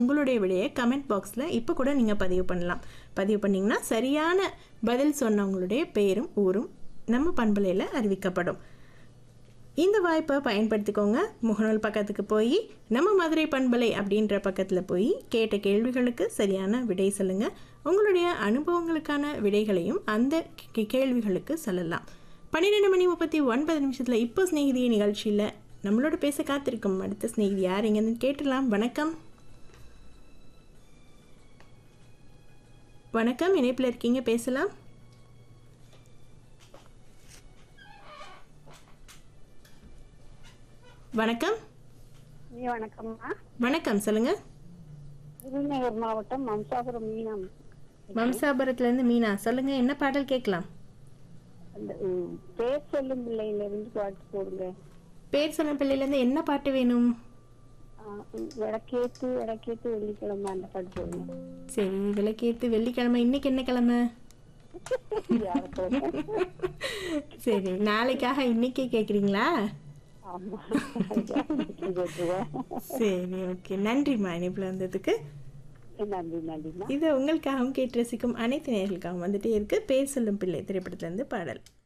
உங்களுடைய விடையை கமெண்ட் பாக்ஸில் இப்போ கூட நீங்கள் பதிவு பண்ணலாம் பதிவு பண்ணிங்கன்னா சரியான பதில் சொன்னவங்களுடைய பேரும் ஊரும் நம்ம பண்பலையில் அறிவிக்கப்படும் இந்த வாய்ப்பை பயன்படுத்திக்கோங்க முகநூல் பக்கத்துக்கு போய் நம்ம மதுரை பண்பலை அப்படின்ற பக்கத்தில் போய் கேட்ட கேள்விகளுக்கு சரியான விடை சொல்லுங்கள் உங்களுடைய அனுபவங்களுக்கான விடைகளையும் அந்த கே- கேள்விகளுக்கு சொல்லலாம் பன்னிரெண்டு மணி முப்பத்தி ஒன்பது நிமிஷத்தில் இப்போ ஸ்நேகிதி நிகழ்ச்சியில் நம்மளோட பேச காத்திருக்கும் அடுத்த ஸ்நேகிதி யார் எங்கன்னு கேட்டுடலாம் வணக்கம் வணக்கம் இணைப்பில் இருக்கீங்க பேசலாம் வணக்கம் நீ வணக்கம்மா வணக்கம் சொல்லுங்க விருதுநகர் மாவட்டம் மம்சாபுரம் மீனம் வம்சாபுரத்துலேருந்து மீனா சொல்லுங்க என்ன பாடல் கேட்கலாம் அந்த ம், பேர் சொல்லும் பிள்ளையில இருந்து பாட்டு போடுங்க பேர் சொன்ன பிள்ளையிலேருந்து என்ன பாட்டு வேணும் ஆ, ம், விளக்கேத்து விளக்கேத்து வெள்ளிக்கிழமை அந்த பாட்டு போடுங்க சரி விளக்கேத்து வெள்ளிக்கிழமை இன்னைக்கு என்ன கிழமை வியாழக்கிழமை. சரி நாளைக்காக இன்னைக்கே கேட்குறீங்களா ஆமா கேட்டுருவேன். சரி ஓகே நன்றிம்மா இணைப்பில் வந்ததுக்கு நன்றி நன்றிம்மா இது உங்களுக்காகவும் கேட்டு ரசிக்கும் அனைத்து நேர்களுக்காகவும் வந்துட்டே இருக்கு பேர் சொல்லும் பிள்ளை திரைப்படத்துலேருந்து பாடல்